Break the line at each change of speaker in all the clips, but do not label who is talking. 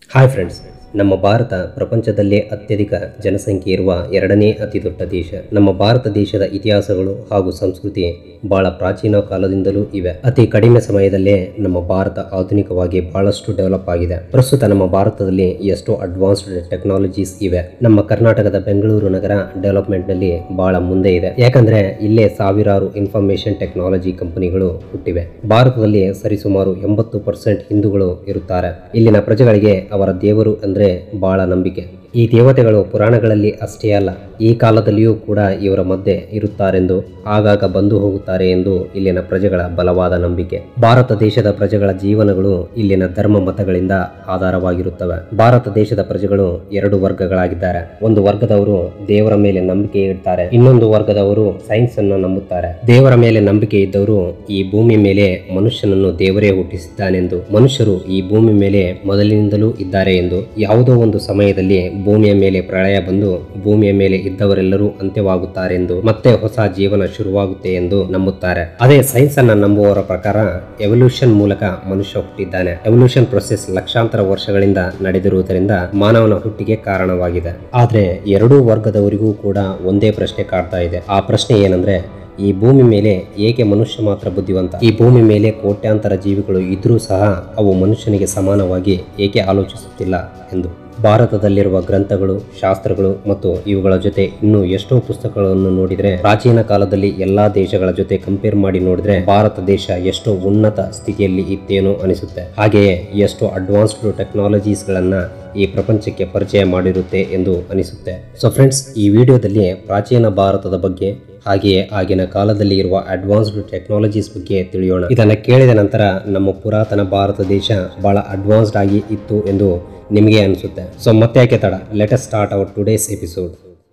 hi friends ನಮ್ಮ ಭಾರತ ಪ್ರಪಂಚದಲ್ಲೇ ಅತ್ಯಧಿಕ ಜನಸಂಖ್ಯೆ ಇರುವ ಎರಡನೇ ಅತಿ ದೊಡ್ಡ ದೇಶ ನಮ್ಮ ಭಾರತ ದೇಶದ ಇತಿಹಾಸಗಳು ಹಾಗೂ ಸಂಸ್ಕೃತಿ ಬಹಳ ಪ್ರಾಚೀನ ಕಾಲದಿಂದಲೂ ಇವೆ ಅತಿ ಕಡಿಮೆ ಸಮಯದಲ್ಲೇ ನಮ್ಮ ಭಾರತ ಆಧುನಿಕವಾಗಿ ಬಹಳಷ್ಟು ಡೆವಲಪ್ ಆಗಿದೆ ಪ್ರಸ್ತುತ ನಮ್ಮ ಭಾರತದಲ್ಲಿ ಎಷ್ಟೋ ಅಡ್ವಾನ್ಸ್ಡ್ ಟೆಕ್ನಾಲಜೀಸ್ ಇವೆ ನಮ್ಮ ಕರ್ನಾಟಕದ ಬೆಂಗಳೂರು ನಗರ ಡೆವಲಪ್ಮೆಂಟ್ ನಲ್ಲಿ ಬಹಳ ಮುಂದೆ ಇದೆ ಯಾಕಂದ್ರೆ ಇಲ್ಲೇ ಸಾವಿರಾರು ಇನ್ಫಾರ್ಮೇಶನ್ ಟೆಕ್ನಾಲಜಿ ಕಂಪನಿಗಳು ಹುಟ್ಟಿವೆ ಭಾರತದಲ್ಲಿ ಸರಿಸುಮಾರು ಎಂಬತ್ತು ಪರ್ಸೆಂಟ್ ಹಿಂದೂಗಳು ಇರುತ್ತಾರೆ ಇಲ್ಲಿನ ಪ್ರಜೆಗಳಿಗೆ ಅವರ ದೇವರು ಅಂದ್ರೆ ಬಹಳ ನಂಬಿಕೆ ಈ ದೇವತೆಗಳು ಪುರಾಣಗಳಲ್ಲಿ ಅಷ್ಟೇ ಅಲ್ಲ ಈ ಕಾಲದಲ್ಲಿಯೂ ಕೂಡ ಇವರ ಮಧ್ಯೆ ಇರುತ್ತಾರೆಂದು ಆಗಾಗ ಬಂದು ಹೋಗುತ್ತಾರೆ ಎಂದು ಇಲ್ಲಿನ ಪ್ರಜೆಗಳ ಬಲವಾದ ನಂಬಿಕೆ ಭಾರತ ದೇಶದ ಪ್ರಜೆಗಳ ಜೀವನಗಳು ಇಲ್ಲಿನ ಧರ್ಮ ಮತಗಳಿಂದ ಆಧಾರವಾಗಿರುತ್ತವೆ ಭಾರತ ದೇಶದ ಪ್ರಜೆಗಳು ಎರಡು ವರ್ಗಗಳಾಗಿದ್ದಾರೆ ಒಂದು ವರ್ಗದವರು ದೇವರ ಮೇಲೆ ನಂಬಿಕೆ ಇಡ್ತಾರೆ ಇನ್ನೊಂದು ವರ್ಗದವರು ಸೈನ್ಸ್ ಅನ್ನು ನಂಬುತ್ತಾರೆ ದೇವರ ಮೇಲೆ ನಂಬಿಕೆ ಇದ್ದವರು ಈ ಭೂಮಿ ಮೇಲೆ ಮನುಷ್ಯನನ್ನು ದೇವರೇ ಹುಟ್ಟಿಸಿದ್ದಾನೆಂದು ಮನುಷ್ಯರು ಈ ಭೂಮಿ ಮೇಲೆ ಮೊದಲಿನಿಂದಲೂ ಇದ್ದಾರೆ ಎಂದು ಯಾವುದೋ ಒಂದು ಸಮಯದಲ್ಲಿ ಭೂಮಿಯ ಮೇಲೆ ಪ್ರಳಯ ಬಂದು ಭೂಮಿಯ ಮೇಲೆ ಇದ್ದವರೆಲ್ಲರೂ ಅಂತ್ಯವಾಗುತ್ತಾರೆಂದು ಮತ್ತೆ ಹೊಸ ಜೀವನ ಶುರುವಾಗುತ್ತೆ ಎಂದು ನಂಬುತ್ತಾರೆ ಅದೇ ಸೈನ್ಸ್ ಅನ್ನ ನಂಬುವವರ ಪ್ರಕಾರ ಎವಲ್ಯೂಷನ್ ಮೂಲಕ ಮನುಷ್ಯ ಹುಟ್ಟಿದ್ದಾನೆ ಎವಲ್ಯೂಷನ್ ಪ್ರೊಸೆಸ್ ಲಕ್ಷಾಂತರ ವರ್ಷಗಳಿಂದ ನಡೆದಿರುವುದರಿಂದ ಮಾನವನ ಹುಟ್ಟಿಗೆ ಕಾರಣವಾಗಿದೆ ಆದ್ರೆ ಎರಡೂ ವರ್ಗದವರಿಗೂ ಕೂಡ ಒಂದೇ ಪ್ರಶ್ನೆ ಕಾಡ್ತಾ ಇದೆ ಆ ಪ್ರಶ್ನೆ ಏನಂದ್ರೆ ಈ ಭೂಮಿ ಮೇಲೆ ಏಕೆ ಮನುಷ್ಯ ಮಾತ್ರ ಬುದ್ಧಿವಂತ ಈ ಭೂಮಿ ಮೇಲೆ ಕೋಟ್ಯಾಂತರ ಜೀವಿಗಳು ಇದ್ರೂ ಸಹ ಅವು ಮನುಷ್ಯನಿಗೆ ಸಮಾನವಾಗಿ ಏಕೆ ಆಲೋಚಿಸುತ್ತಿಲ್ಲ ಎಂದು ಭಾರತದಲ್ಲಿರುವ ಗ್ರಂಥಗಳು ಶಾಸ್ತ್ರಗಳು ಮತ್ತು ಇವುಗಳ ಜೊತೆ ಇನ್ನೂ ಎಷ್ಟೋ ಪುಸ್ತಕಗಳನ್ನು ನೋಡಿದ್ರೆ ಪ್ರಾಚೀನ ಕಾಲದಲ್ಲಿ ಎಲ್ಲಾ ದೇಶಗಳ ಜೊತೆ ಕಂಪೇರ್ ಮಾಡಿ ನೋಡಿದ್ರೆ ಭಾರತ ದೇಶ ಎಷ್ಟೋ ಉನ್ನತ ಸ್ಥಿತಿಯಲ್ಲಿ ಇತ್ತೇನೋ ಅನಿಸುತ್ತೆ ಹಾಗೆಯೇ ಎಷ್ಟೋ ಅಡ್ವಾನ್ಸ್ಡ್ ಟೆಕ್ನಾಲಜೀಸ್ ಗಳನ್ನ ಈ ಪ್ರಪಂಚಕ್ಕೆ ಪರಿಚಯ ಮಾಡಿರುತ್ತೆ ಎಂದು ಅನಿಸುತ್ತೆ ಸೊ ಫ್ರೆಂಡ್ಸ್ ಈ ವಿಡಿಯೋದಲ್ಲಿ ಪ್ರಾಚೀನ ಭಾರತದ ಬಗ್ಗೆ ಹಾಗೆಯೇ ಆಗಿನ ಕಾಲದಲ್ಲಿ ಇರುವ ಅಡ್ವಾನ್ಸ್ಡ್ ಟೆಕ್ನಾಲಜೀಸ್ ಬಗ್ಗೆ ತಿಳಿಯೋಣ ಇದನ್ನ ಕೇಳಿದ ನಂತರ ನಮ್ಮ ಪುರಾತನ ಭಾರತ ದೇಶ ಬಹಳ ಅಡ್ವಾನ್ಸ್ಡ್ ಆಗಿ ಇತ್ತು ಎಂದು ನಿಮಗೆ ಅನಿಸುತ್ತೆ ಸೊ ಮತ್ತೆ ಯಾಕೆ ತಡ let start our today's episode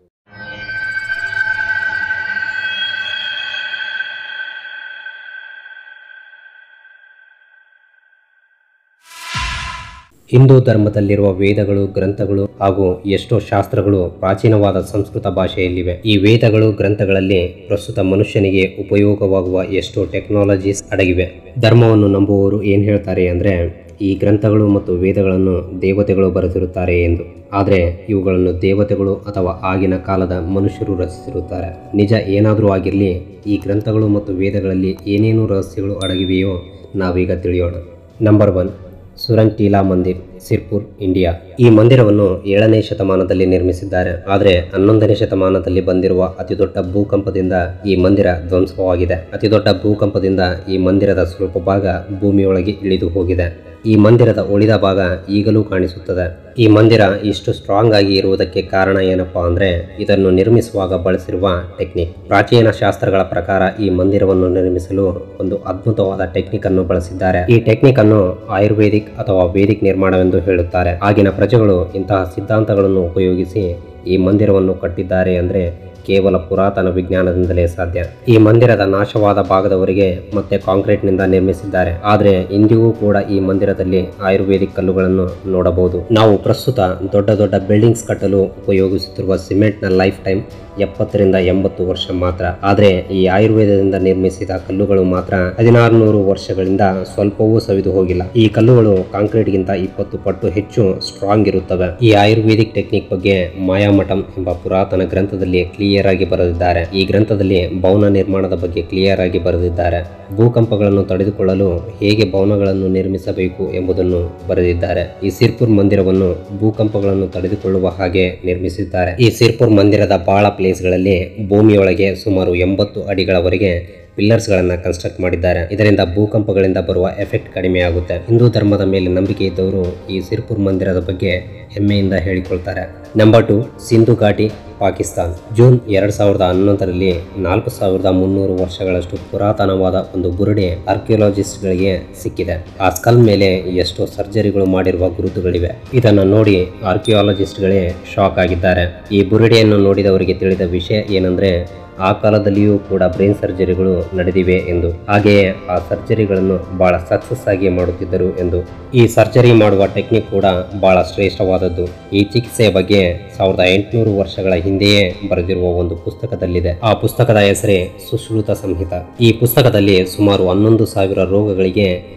Hindu ಧರ್ಮದಲ್ಲಿರುವ ವೇದಗಳು ಗ್ರಂಥಗಳು ಹಾಗೂ ಎಷ್ಟೋ ಶಾಸ್ತ್ರಗಳು ಪ್ರಾಚೀನವಾದ ಸಂಸ್ಕೃತ ಭಾಷೆಯಲ್ಲಿವೆ ಈ ವೇದಗಳು ಗ್ರಂಥಗಳಲ್ಲಿ ಪ್ರಸ್ತುತ ಮನುಷ್ಯನಿಗೆ ಉಪಯೋಗವಾಗುವ ಎಷ್ಟೋ ಟೆಕ್ನಾಲಜೀಸ್ ಅಡಗಿವೆ ಧರ್ಮವನ್ನು ನಂಬುವವರು ಏನ್ ಹೇಳ್ತಾರೆ ಅಂದ್ರೆ ಈ ಗ್ರಂಥಗಳು ಮತ್ತು ವೇದಗಳನ್ನು ದೇವತೆಗಳು ಬರೆದಿರುತ್ತಾರೆ ಎಂದು ಆದರೆ ಇವುಗಳನ್ನು ದೇವತೆಗಳು ಅಥವಾ ಆಗಿನ ಕಾಲದ ಮನುಷ್ಯರು ರಚಿಸಿರುತ್ತಾರೆ ನಿಜ ಏನಾದರೂ ಆಗಿರಲಿ ಈ ಗ್ರಂಥಗಳು ಮತ್ತು ವೇದಗಳಲ್ಲಿ ಏನೇನು ರಹಸ್ಯಗಳು ಅಡಗಿವೆಯೋ ನಾವೀಗ ತಿಳಿಯೋಣ number one Surangtila Mandir Sirpur India ಈ ಮಂದಿರವನ್ನು ಏಳನೇ ಶತಮಾನದಲ್ಲಿ ನಿರ್ಮಿಸಿದ್ದಾರೆ ಆದರೆ ಹನ್ನೊಂದನೇ ಶತಮಾನದಲ್ಲಿ ಬಂದಿರುವ ಅತಿದೊಡ್ಡ ಭೂಕಂಪದಿಂದ ಈ ಮಂದಿರ ಧ್ವಂಸವಾಗಿದೆ ಅತಿದೊಡ್ಡ ಭೂಕಂಪದಿಂದ ಈ ಮಂದಿರದ ಸ್ವಲ್ಪ ಭಾಗ ಭೂಮಿಯೊಳಗೆ ಇಳಿದು ಹೋಗಿದೆ ಈ ಮಂದಿರದ ಉಳಿದ ಭಾಗ ಈಗಲೂ ಕಾಣಿಸುತ್ತದೆ ಈ ಮಂದಿರ ಇಷ್ಟು ಸ್ಟ್ರಾಂಗ್ ಆಗಿ ಇರುವುದಕ್ಕೆ ಕಾರಣ ಏನಪ್ಪಾ ಅಂದ್ರೆ ಇದನ್ನು ನಿರ್ಮಿಸುವಾಗ ಬಳಸಿರುವ ಟೆಕ್ನಿಕ್ ಪ್ರಾಚೀನ ಶಾಸ್ತ್ರಗಳ ಪ್ರಕಾರ ಈ ಮಂದಿರವನ್ನು ನಿರ್ಮಿಸಲು ಒಂದು ಅದ್ಭುತವಾದ ಟೆಕ್ನಿಕ್ ಅನ್ನು ಬಳಸಿದ್ದಾರೆ ಈ ಟೆಕ್ನಿಕ್ ಅನ್ನು ಆಯುರ್ವೇದಿಕ್ ಅಥವಾ ವೇದಿಕ್ ನಿರ್ಮಾಣವೆಂದು ಹೇಳುತ್ತಾರೆ ಆಗಿನ ಪ್ರಜೆಗಳು ಇಂತಹ ಸಿದ್ಧಾಂತಗಳನ್ನು ಉಪಯೋಗಿಸಿ ಈ ಮಂದಿರವನ್ನು ಕಟ್ಟಿದ್ದಾರೆ ಅಂದ್ರೆ ಕೇವಲ ಪುರಾತನ ವಿಜ್ಞಾನದಿಂದಲೇ ಸಾಧ್ಯ ಈ ಮಂದಿರದ ನಾಶವಾದ ಭಾಗದವರೆಗೆ ಮತ್ತೆ ಕಾಂಕ್ರೀಟ್ನಿಂದ ನಿರ್ಮಿಸಿದ್ದಾರೆ ಆದರೆ ಇಂದಿಗೂ ಕೂಡ ಈ ಮಂದಿರದಲ್ಲಿ ಆಯುರ್ವೇದಿಕ್ ಕಲ್ಲುಗಳನ್ನು ನೋಡಬಹುದು ನಾವು ಪ್ರಸ್ತುತ ದೊಡ್ಡ ದೊಡ್ಡ ಬಿಲ್ಡಿಂಗ್ಸ್ ಕಟ್ಟಲು ಉಪಯೋಗಿಸುತ್ತಿರುವ ಸಿಮೆಂಟ್ನ ಲೈಫ್ ಟೈಮ್ ಎಪ್ಪತ್ತರಿಂದ ಎಂಬತ್ತು ವರ್ಷ ಮಾತ್ರ ಆದರೆ ಈ ಆಯುರ್ವೇದದಿಂದ ನಿರ್ಮಿಸಿದ ಕಲ್ಲುಗಳು ಮಾತ್ರ ಹದಿನಾರು ನೂರು ವರ್ಷಗಳಿಂದ ಸ್ವಲ್ಪವೂ ಸವಿದು ಹೋಗಿಲ್ಲ ಈ ಕಲ್ಲುಗಳು ಕಾಂಕ್ರೀಟ್ಗಿಂತ ಇಪ್ಪತ್ತು ಪಟ್ಟು ಹೆಚ್ಚು ಸ್ಟ್ರಾಂಗ್ ಇರುತ್ತವೆ ಈ ಆಯುರ್ವೇದಿಕ್ ಟೆಕ್ನಿಕ್ ಬಗ್ಗೆ ಮಾಯಾಮಠಂ ಎಂಬ ಪುರಾತನ ಗ್ರಂಥದಲ್ಲಿ ಕ್ಲಿಯರ್ ಆಗಿ ಬರೆದಿದ್ದಾರೆ ಈ ಗ್ರಂಥದಲ್ಲಿ ಭವನ ನಿರ್ಮಾಣದ ಬಗ್ಗೆ ಕ್ಲಿಯರ್ ಆಗಿ ಬರೆದಿದ್ದಾರೆ ಭೂಕಂಪಗಳನ್ನು ತಡೆದುಕೊಳ್ಳಲು ಹೇಗೆ ಭವನಗಳನ್ನು ನಿರ್ಮಿಸಬೇಕು ಎಂಬುದನ್ನು ಬರೆದಿದ್ದಾರೆ ಈ ಸಿರ್ಪುರ್ ಮಂದಿರವನ್ನು ಭೂಕಂಪಗಳನ್ನು ತಡೆದುಕೊಳ್ಳುವ ಹಾಗೆ ನಿರ್ಮಿಸಿದ್ದಾರೆ ಈ ಸಿರ್ಪುರ್ ಮಂದಿರದ ಬಹಳ ಪ್ಲೇಸ್ಗಳಲ್ಲಿ ಭೂಮಿಯೊಳಗೆ ಸುಮಾರು ಎಂಬತ್ತು ಅಡಿಗಳವರೆಗೆ ಪಿಲ್ಲರ್ಸ್ ಗಳನ್ನ ಕನ್ಸ್ಟ್ರಕ್ಟ್ ಮಾಡಿದ್ದಾರೆ ಇದರಿಂದ ಭೂಕಂಪಗಳಿಂದ ಬರುವ ಎಫೆಕ್ಟ್ ಕಡಿಮೆ ಆಗುತ್ತೆ ಹಿಂದೂ ಧರ್ಮದ ಮೇಲೆ ನಂಬಿಕೆ ಇದ್ದವರು ಈ ಸಿರ್ಪುರ್ ಮಂದಿರದ ಬಗ್ಗೆ ಹೆಮ್ಮೆಯಿಂದ ಹೇಳಿಕೊಳ್ತಾರೆ number two Sindhu Ghati Pakistan June ಎರಡ್ ಸಾವಿರದ ಹನ್ನೊಂದರಲ್ಲಿ ನಾಲ್ಕು ಸಾವಿರದ ಮುನ್ನೂರು ವರ್ಷಗಳಷ್ಟು ಪುರಾತನವಾದ ಒಂದು ಬುರುಡೆ ಆರ್ಕಿಯೋಲಜಿಸ್ಟ್ಗಳಿಗೆ ಸಿಕ್ಕಿದೆ ಆ ಸ್ಕಲ್ ಮೇಲೆ ಎಷ್ಟೋ ಸರ್ಜರಿಗಳು ಮಾಡಿರುವ ಗುರುತುಗಳಿವೆ ಇದನ್ನು ನೋಡಿ ಆರ್ಕಿಯಾಲಜಿಸ್ಟ್ಗಳೇ ಶಾಕ್ ಆಗಿದ್ದಾರೆ ಈ ಬುರುಡೆಯನ್ನು ನೋಡಿದವರಿಗೆ ತಿಳಿದ ವಿಷಯ ಏನಂದ್ರೆ ಆ ಕಾಲದಲ್ಲಿಯೂ ಕೂಡ ಬ್ರೈನ್ ಸರ್ಜರಿಗಳು ನಡೆದಿವೆ ಎಂದು ಹಾಗೆಯೇ ಆ ಸರ್ಜರಿಗಳನ್ನು ಬಹಳ ಸಕ್ಸಸ್ ಆಗಿ ಮಾಡುತ್ತಿದ್ದರು ಎಂದು ಈ ಸರ್ಜರಿ ಮಾಡುವ ಟೆಕ್ನಿಕ್ ಕೂಡ ಬಹಳ ಶ್ರೇಷ್ಠವಾದದ್ದು ಈ ಚಿಕಿತ್ಸೆಯ ಬಗ್ಗೆ ಸಾವಿರದ ಎಂಟುನೂರು ವರ್ಷಗಳ ಹಿಂದೆಯೇ ಬರೆದಿರುವ ಒಂದು ಪುಸ್ತಕದಲ್ಲಿದೆ ಆ ಪುಸ್ತಕದ ಹೆಸರೇ ಸುಶ್ರುತ ಸಂಹಿತ ಈ ಪುಸ್ತಕದಲ್ಲಿ ಸುಮಾರು ಹನ್ನೊಂದು ಸಾವಿರ ರೋಗಗಳಿಗೆ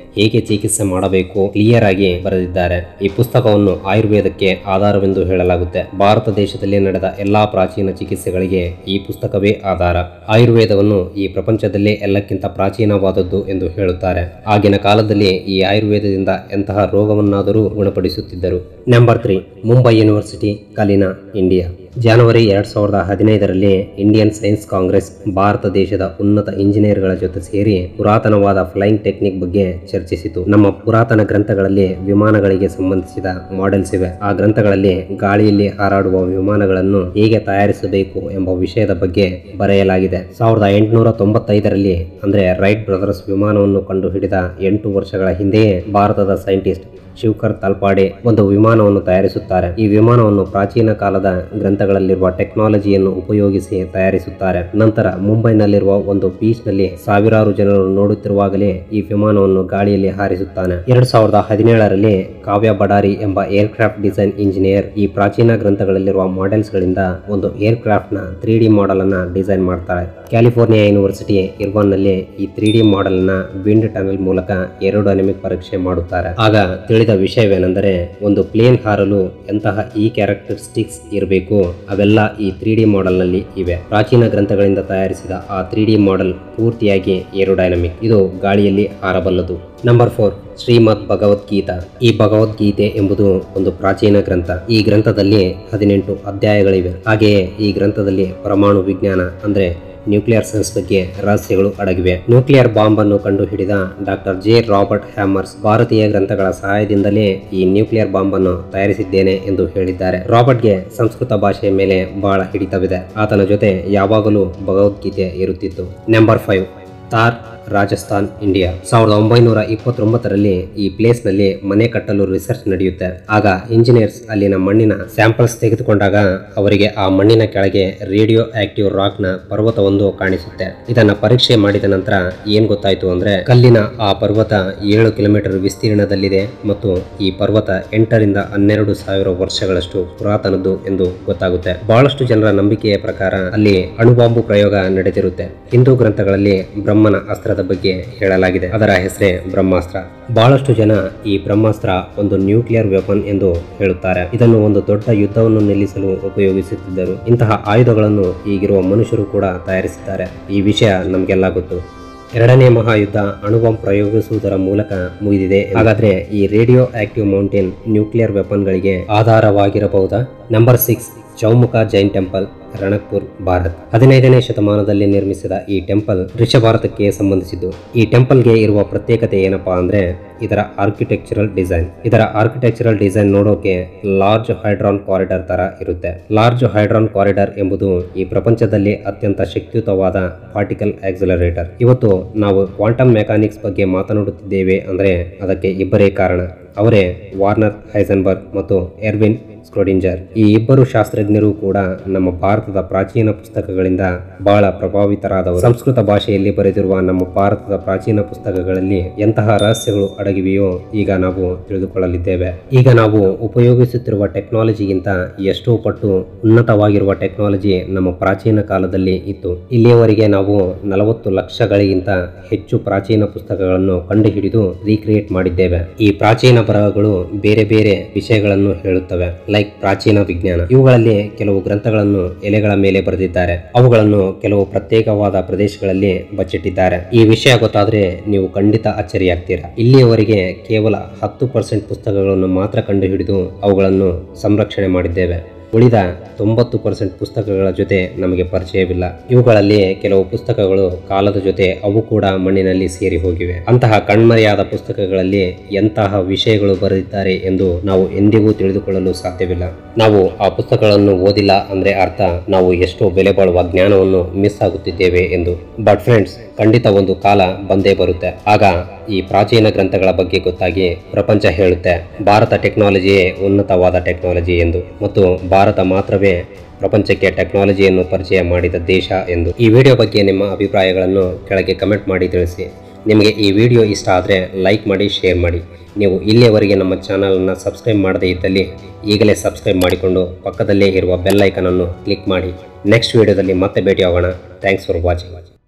ಹೇಗೆ ಚಿಕಿತ್ಸೆ ಮಾಡಬೇಕು ಕ್ಲಿಯರ್ ಆಗಿ ಬರೆದಿದ್ದಾರೆ ಈ ಪುಸ್ತಕವನ್ನು ಆಯುರ್ವೇದಕ್ಕೆ ಆಧಾರವೆಂದು ಹೇಳಲಾಗುತ್ತೆ ಭಾರತ ದೇಶದಲ್ಲಿ ನಡೆದ ಎಲ್ಲಾ ಪ್ರಾಚೀನ ಚಿಕಿತ್ಸೆಗಳಿಗೆ ಈ ಪುಸ್ತಕವೇ ಆಧಾರ ಆಯುರ್ವೇದವನ್ನು ಈ ಪ್ರಪಂಚದಲ್ಲೇ ಎಲ್ಲಕ್ಕಿಂತ ಪ್ರಾಚೀನವಾದದ್ದು ಎಂದು ಹೇಳುತ್ತಾರೆ ಆಗಿನ ಕಾಲದಲ್ಲಿ ಈ ಆಯುರ್ವೇದದಿಂದ ಎಂತಹ ರೋಗವನ್ನಾದರೂ ಗುಣಪಡಿಸುತ್ತಿದ್ದರು number three Mumbai university Kalina India ಜನವರಿ ಎರಡ್ ಸಾವಿರದ ಹದಿನೈದರಲ್ಲಿ ಇಂಡಿಯನ್ ಸೈನ್ಸ್ ಕಾಂಗ್ರೆಸ್ ಭಾರತ ದೇಶದ ಉನ್ನತ ಇಂಜಿನಿಯರ್ಗಳ ಜೊತೆ ಸೇರಿ ಪುರಾತನವಾದ ಫ್ಲೈಯಿಂಗ್ ಟೆಕ್ನಿಕ್ ಬಗ್ಗೆ ಚರ್ಚಿಸಿತು ನಮ್ಮ ಪುರಾತನ ಗ್ರಂಥಗಳಲ್ಲಿ ವಿಮಾನಗಳಿಗೆ ಸಂಬಂಧಿಸಿದ ಮಾಡೆಲ್ಸ್ ಇವೆ ಆ ಗ್ರಂಥಗಳಲ್ಲಿ ಗಾಳಿಯಲ್ಲಿ ಹಾರಾಡುವ ವಿಮಾನಗಳನ್ನು ಹೇಗೆ ತಯಾರಿಸಬೇಕು ಎಂಬ ವಿಷಯದ ಬಗ್ಗೆ ಬರೆಯಲಾಗಿದೆ ಸಾವಿರದ ಎಂಟುನೂರ ತೊಂಬತ್ತೈದರಲ್ಲಿ ಅಂದ್ರೆ ರೈಟ್ ಬ್ರದರ್ಸ್ ವಿಮಾನವನ್ನು ಕಂಡುಹಿಡಿದ ಎಂಟು ವರ್ಷಗಳ ಹಿಂದೆಯೇ ಭಾರತದ ಸೈಂಟಿಸ್ಟ್ ಶಿವಕರ್ ತಲ್ಪಾಡೆ ಒಂದು ವಿಮಾನವನ್ನು ತಯಾರಿಸುತ್ತಾರೆ ಈ ವಿಮಾನವನ್ನು ಪ್ರಾಚೀನ ಕಾಲದ ಗ್ರಂಥಗಳಲ್ಲಿರುವ ಟೆಕ್ನಾಲಜಿಯನ್ನು ಉಪಯೋಗಿಸಿ ತಯಾರಿಸುತ್ತಾರೆ ನಂತರ ಮುಂಬೈನಲ್ಲಿರುವ ಒಂದು ಬೀಚ್ ನಲ್ಲಿ ಸಾವಿರಾರು ಜನರು ನೋಡುತ್ತಿರುವಾಗಲೇ ಈ ವಿಮಾನವನ್ನು ಗಾಳಿಯಲ್ಲಿ ಹಾರಿಸುತ್ತಾನೆ ಎರಡ್ ಸಾವಿರದ ಹದಿನೇಳರಲ್ಲಿ ಕಾವ್ಯ ಬಡಾರಿ ಎಂಬ ಏರ್ಕ್ರಾಫ್ಟ್ ಡಿಸೈನ್ ಇಂಜಿನಿಯರ್ ಈ ಪ್ರಾಚೀನ ಗ್ರಂಥಗಳಲ್ಲಿರುವ ಮಾಡೆಲ್ಸ್ ಗಳಿಂದ ಒಂದು ಏರ್ಕ್ರಾಫ್ಟ್ ನ ತ್ರೀ ಡಿ ಮಾಡೆಲ್ ಅನ್ನ ಡಿಸೈನ್ ಮಾಡ್ತಾರೆ ಕ್ಯಾಲಿಫೋರ್ನಿಯಾ ಯೂನಿವರ್ಸಿಟಿ ಇರ್ವಾನ್ ನಲ್ಲಿ ಈ ತ್ರೀ ಡಿ ಮಾಡೆಲ್ ನ ವಿಂಡ್ ಟನಲ್ ಮೂಲಕ ಏರೋಡೈನಮಿಕ್ ಪರೀಕ್ಷೆ ಮಾಡುತ್ತಾರೆ ಆಗ ತಿಳಿದ ವಿಷಯವೇನೆಂದರೆ ಒಂದು ಪ್ಲೇನ್ ಹಾರಲು ಎಂತಹ ಈ ಕ್ಯಾರೆಕ್ಟರಿಸ್ಟಿಕ್ಸ್ ಇರಬೇಕು ಅವೆಲ್ಲ ಈ ತ್ರೀ ಡಿ ಮಾಡೆಲ್ ನಲ್ಲಿ ಇವೆ ಪ್ರಾಚೀನ ಗ್ರಂಥಗಳಿಂದ ತಯಾರಿಸಿದ ಆ ತ್ರೀ ಡಿ ಮಾಡೆಲ್ ಪೂರ್ತಿಯಾಗಿ ಏರೋಡೈನಮಿಕ್ ಇದು ಗಾಳಿಯಲ್ಲಿ ಹಾರಬಲ್ಲದು ನಂಬರ್ ಫೋರ್ ಶ್ರೀಮದ್ ಭಗವದ್ಗೀತಾ ಈ ಭಗವದ್ಗೀತೆ ಎಂಬುದು ಒಂದು ಪ್ರಾಚೀನ ಗ್ರಂಥ ಈ ಗ್ರಂಥದಲ್ಲಿ ಹದಿನೆಂಟು ಅಧ್ಯಾಯಗಳಿವೆ ಹಾಗೆಯೇ ಈ ಗ್ರಂಥದಲ್ಲಿ ಪರಮಾಣು ವಿಜ್ಞಾನ ಅಂದ್ರೆ ನ್ಯೂಕ್ಲಿಯರ್ ಸೈನ್ಸ್ ಬಗ್ಗೆ ರಹಸ್ಯಗಳು ಅಡಗಿವೆ ನ್ಯೂಕ್ಲಿಯರ್ ಬಾಂಬ್ ಅನ್ನು ಕಂಡುಹಿಡಿದ ಡಾಕ್ಟರ್ ಜೆ ರಾಬರ್ಟ್ ಹ್ಯಾಮರ್ಸ್ ಭಾರತೀಯ ಗ್ರಂಥಗಳ ಸಹಾಯದಿಂದಲೇ ಈ ನ್ಯೂಕ್ಲಿಯರ್ ಬಾಂಬ್ ಅನ್ನು ತಯಾರಿಸಿದ್ದೇನೆ ಎಂದು ಹೇಳಿದ್ದಾರೆ ರಾಬರ್ಟ್ಗೆ ಸಂಸ್ಕೃತ ಭಾಷೆಯ ಮೇಲೆ ಬಹಳ ಹಿಡಿತವಿದೆ ಆತನ ಜೊತೆ ಯಾವಾಗಲೂ ಭಗವದ್ಗೀತೆ ಇರುತ್ತಿತ್ತು number five Thar Rajasthan India ಸಾವಿರದ ಒಂಬೈನೂರ ಇಪ್ಪತ್ತೊಂಬತ್ತರಲ್ಲಿ ಈ ಪ್ಲೇಸ್ ನಲ್ಲಿ ಮನೆ ಕಟ್ಟಲು ರಿಸರ್ಚ್ ನಡೆಯುತ್ತೆ ಆಗ ಇಂಜಿನಿಯರ್ಸ್ ಅಲ್ಲಿನ ಮಣ್ಣಿನ ಸ್ಯಾಂಪಲ್ಸ್ ತೆಗೆದುಕೊಂಡಾಗ ಅವರಿಗೆ ಆ ಮಣ್ಣಿನ ಕೆಳಗೆ ರೇಡಿಯೋ ಆಕ್ಟಿವ್ ರಾಕ್ ನ ಪರ್ವತವೊಂದು ಕಾಣಿಸುತ್ತೆ ಇದನ್ನ ಪರೀಕ್ಷೆ ಮಾಡಿದ ನಂತರ ಏನ್ ಗೊತ್ತಾಯ್ತು ಅಂದ್ರೆ ಕಲ್ಲಿನ ಆ ಪರ್ವತ ಏಳು ಕಿಲೋಮೀಟರ್ ವಿಸ್ತೀರ್ಣದಲ್ಲಿದೆ ಮತ್ತು ಈ ಪರ್ವತ ಎಂಟರಿಂದ ಹನ್ನೆರಡು ಸಾವಿರ ವರ್ಷಗಳಷ್ಟು ಪುರಾತನದ್ದು ಎಂದು ಗೊತ್ತಾಗುತ್ತೆ ಬಹಳಷ್ಟು ಜನರ ನಂಬಿಕೆಯ ಪ್ರಕಾರ ಅಲ್ಲಿ ಅಣುಬಾಂಬು ಪ್ರಯೋಗ ನಡೆದಿರುತ್ತೆ ಹಿಂದೂ ಗ್ರಂಥಗಳಲ್ಲಿ ಬ್ರಹ್ಮನ ಅಸ್ತ್ರದ ಬಗ್ಗೆ ಹೇಳಲಾಗಿದೆ ಅದರ ಹೆಸರೇ ಬ್ರಹ್ಮಾಸ್ತ್ರ ಬಹಳಷ್ಟು ಜನ ಈ ಬ್ರಹ್ಮಾಸ್ತ್ರ ಒಂದು ನ್ಯೂಕ್ಲಿಯರ್ ವೆಪನ್ ಎಂದು ಹೇಳುತ್ತಾರೆ ಇದನ್ನು ಒಂದು ದೊಡ್ಡ ಯುದ್ಧವನ್ನು ನಿಲ್ಲಿಸಲು ಉಪಯೋಗಿಸುತ್ತಿದ್ದರು ಇಂತಹ ಆಯುಧಗಳನ್ನು ಈಗಿರುವ ಮನುಷ್ಯರು ಕೂಡ ತಯಾರಿಸಿದ್ದಾರೆ ಈ ವಿಷಯ ನಮಗೆಲ್ಲ ಗೊತ್ತು ಎರಡನೇ ಮಹಾಯುದ್ಧ ಅಣುಬಾಂಬ್ ಪ್ರಯೋಗಿಸುವುದರ ಮೂಲಕ ಮುಗಿದಿದೆ ಹಾಗಾದ್ರೆ ಈ ರೇಡಿಯೋ ಆಕ್ಟಿವ್ ಮೌಂಟೇನ್ ನ್ಯೂಕ್ಲಿಯರ್ ವೆಪನ್ಗಳಿಗೆ ಆಧಾರವಾಗಿರಬಹುದಾ number six Chaumukha Jain temple Ranakpur Bharat ಹದಿನೈದನೇ ಶತಮಾನದಲ್ಲಿ ನಿರ್ಮಿಸಿದ ಈ ಟೆಂಪಲ್ ಋಷ ಭಾರತಕ್ಕೆ ಸಂಬಂಧಿಸಿದ್ದು ಈ ಟೆಂಪಲ್ಗೆ ಇರುವ ಪ್ರತ್ಯೇಕತೆ ಏನಪ್ಪಾ ಅಂದ್ರೆ ಇದರ ಆರ್ಕಿಟೆಕ್ಚರಲ್ ಡಿಸೈನ್ ಇದರ ಆರ್ಕಿಟೆಕ್ಚರಲ್ ಡಿಸೈನ್ ನೋಡೋಕೆ ಲಾರ್ಜ್ ಹೈಡ್ರಾನ್ ಕಾರಿಡಾರ್ ತರ ಇರುತ್ತೆ ಲಾರ್ಜ್ ಹೈಡ್ರಾನ್ ಕಾರಿಡಾರ್ ಎಂಬುದು ಈ ಪ್ರಪಂಚದಲ್ಲಿ ಅತ್ಯಂತ ಶಕ್ತಿಯುತವಾದ ಪಾರ್ಟಿಕಲ್ ಆಕ್ಸಿಲರೇಟರ್ ಇವತ್ತು ನಾವು ಕ್ವಾಂಟಮ್ ಮೆಕ್ಯಾನಿಕ್ಸ್ ಬಗ್ಗೆ ಮಾತನಾಡುತ್ತಿದ್ದೇವೆ ಅಂದ್ರೆ ಅದಕ್ಕೆ ಇಬ್ಬರೇ ಕಾರಣ ಅವರೇ ವಾರ್ನರ್ ಹೈಸನ್ಬರ್ಗ್ ಮತ್ತು ಎರ್ವಿನ್ ಸ್ಕ್ರೋಡಿಂಜರ್ ಈ ಇಬ್ಬರು ಶಾಸ್ತ್ರಜ್ಞರು ಕೂಡ ನಮ್ಮ ಭಾರತದ ಪ್ರಾಚೀನ ಪುಸ್ತಕಗಳಿಂದ ಬಹಳ ಪ್ರಭಾವಿತರಾದವರು ಸಂಸ್ಕೃತ ಭಾಷೆಯಲ್ಲಿ ಬರೆದಿರುವ ನಮ್ಮ ಭಾರತದ ಪ್ರಾಚೀನ ಪುಸ್ತಕಗಳಲ್ಲಿ ಎಂತಹ ರಹಸ್ಯಗಳು ಅಡಗಿವೆಯೋ ಈಗ ನಾವು ತಿಳಿದುಕೊಳ್ಳಲಿದ್ದೇವೆ ಈಗ ನಾವು ಉಪಯೋಗಿಸುತ್ತಿರುವ ಟೆಕ್ನಾಲಜಿಗಿಂತ ಎಷ್ಟೋ ಪಟ್ಟು ಉನ್ನತವಾಗಿರುವ ಟೆಕ್ನಾಲಜಿ ನಮ್ಮ ಪ್ರಾಚೀನ ಕಾಲದಲ್ಲಿ ಇತ್ತು ಇಲ್ಲಿಯವರೆಗೆ ನಾವು ನಲವತ್ತು ಲಕ್ಷಗಳಿಗಿಂತ ಹೆಚ್ಚು ಪ್ರಾಚೀನ ಪುಸ್ತಕಗಳನ್ನು ಕಂಡುಹಿಡಿದು ರೀಕ್ರಿಯೇಟ್ ಮಾಡಿದ್ದೇವೆ ಈ ಪ್ರಾಚೀನ ಬರಹಗಳು ಬೇರೆ ಬೇರೆ ವಿಷಯಗಳನ್ನು ಹೇಳುತ್ತವೆ ಲೈಕ್ ಪ್ರಾಚೀನ ವಿಜ್ಞಾನ ಇವುಗಳಲ್ಲಿ ಕೆಲವು ಗ್ರಂಥಗಳನ್ನು ಎಲೆಗಳ ಮೇಲೆ ಬರೆದಿದ್ದಾರೆ ಅವುಗಳನ್ನು ಕೆಲವು ಪ್ರತ್ಯೇಕವಾದ ಪ್ರದೇಶಗಳಲ್ಲಿ ಬಚ್ಚಿಟ್ಟಿದ್ದಾರೆ ಈ ವಿಷಯ ಗೊತ್ತಾದ್ರೆ ನೀವು ಖಂಡಿತ ಅಚ್ಚರಿಯಾಗ್ತೀರಾ ಇಲ್ಲಿಯವರೆಗೆ ಕೇವಲ ಹತ್ತು ಪರ್ಸೆಂಟ್ ಪುಸ್ತಕಗಳನ್ನು ಮಾತ್ರ ಕಂಡುಹಿಡಿದು ಅವುಗಳನ್ನು ಸಂರಕ್ಷಣೆ ಮಾಡಿದ್ದೇವೆ ಉಳಿದ ತೊಂಬತ್ತು ಪರ್ಸೆಂಟ್ ಪುಸ್ತಕಗಳ ಜೊತೆ ನಮಗೆ ಪರಿಚಯವಿಲ್ಲ ಇವುಗಳಲ್ಲಿ ಕೆಲವು ಪುಸ್ತಕಗಳು ಕಾಲದ ಜೊತೆ ಅವು ಕೂಡ ಮಣ್ಣಿನಲ್ಲಿ ಸೇರಿ ಹೋಗಿವೆ ಅಂತಹ ಕಣ್ಮರೆಯಾದ ಪುಸ್ತಕಗಳಲ್ಲಿ ಎಂತಹ ವಿಷಯಗಳು ಬರೆದಿದ್ದಾರೆ ಎಂದು ನಾವು ಎಂದಿಗೂ ತಿಳಿದುಕೊಳ್ಳಲು ಸಾಧ್ಯವಿಲ್ಲ ನಾವು ಆ ಪುಸ್ತಕಗಳನ್ನು ಓದಿಲ್ಲ ಅಂದ್ರೆ ಅರ್ಥ ನಾವು ಎಷ್ಟೋ ಬೆಲೆ ಬಾಳುವ ಜ್ಞಾನವನ್ನು ಮಿಸ್ ಆಗುತ್ತಿದ್ದೇವೆ ಎಂದು ಬಟ್ ಫ್ರೆಂಡ್ಸ್ ಖಂಡಿತ ಒಂದು ಕಾಲ ಬಂದೇ ಬರುತ್ತೆ ಆಗ ಈ ಪ್ರಾಚೀನ ಗ್ರಂಥಗಳ ಬಗ್ಗೆ ಗೊತ್ತಾಗಿ ಪ್ರಪಂಚ ಹೇಳುತ್ತೆ ಭಾರತ ಟೆಕ್ನಾಲಜಿಯೇ ಉನ್ನತವಾದ ಟೆಕ್ನಾಲಜಿ ಎಂದು ಮತ್ತು ಭಾರತ ಮಾತ್ರವೇ ಪ್ರಪಂಚಕ್ಕೆ ಟೆಕ್ನಾಲಜಿಯನ್ನು ಪರಿಚಯ ಮಾಡಿದ ದೇಶ ಎಂದು ಈ ವಿಡಿಯೋ ಬಗ್ಗೆ ನಿಮ್ಮ ಅಭಿಪ್ರಾಯಗಳನ್ನು ಕೆಳಗೆ ಕಮೆಂಟ್ ಮಾಡಿ ತಿಳಿಸಿ ನಿಮಗೆ ಈ ವಿಡಿಯೋ ಇಷ್ಟ ಆದರೆ ಲೈಕ್ ಮಾಡಿ ಶೇರ್ ಮಾಡಿ ನೀವು ಇಲ್ಲಿಯವರೆಗೆ ನಮ್ಮ ಚಾನಲನ್ನು ಸಬ್ಸ್ಕ್ರೈಬ್ ಮಾಡದೇ ಇದ್ದಲ್ಲಿ ಈಗಲೇ ಸಬ್ಸ್ಕ್ರೈಬ್ ಮಾಡಿಕೊಂಡು ಪಕ್ಕದಲ್ಲೇ ಇರುವ ಬೆಲ್ ಐಕನನ್ನು ಕ್ಲಿಕ್ ಮಾಡಿ ನೆಕ್ಸ್ಟ್ ವಿಡಿಯೋದಲ್ಲಿ ಮತ್ತೆ ಭೇಟಿಯಾಗೋಣ ಥ್ಯಾಂಕ್ಸ್ ಫಾರ್ ವಾಚಿಂಗ್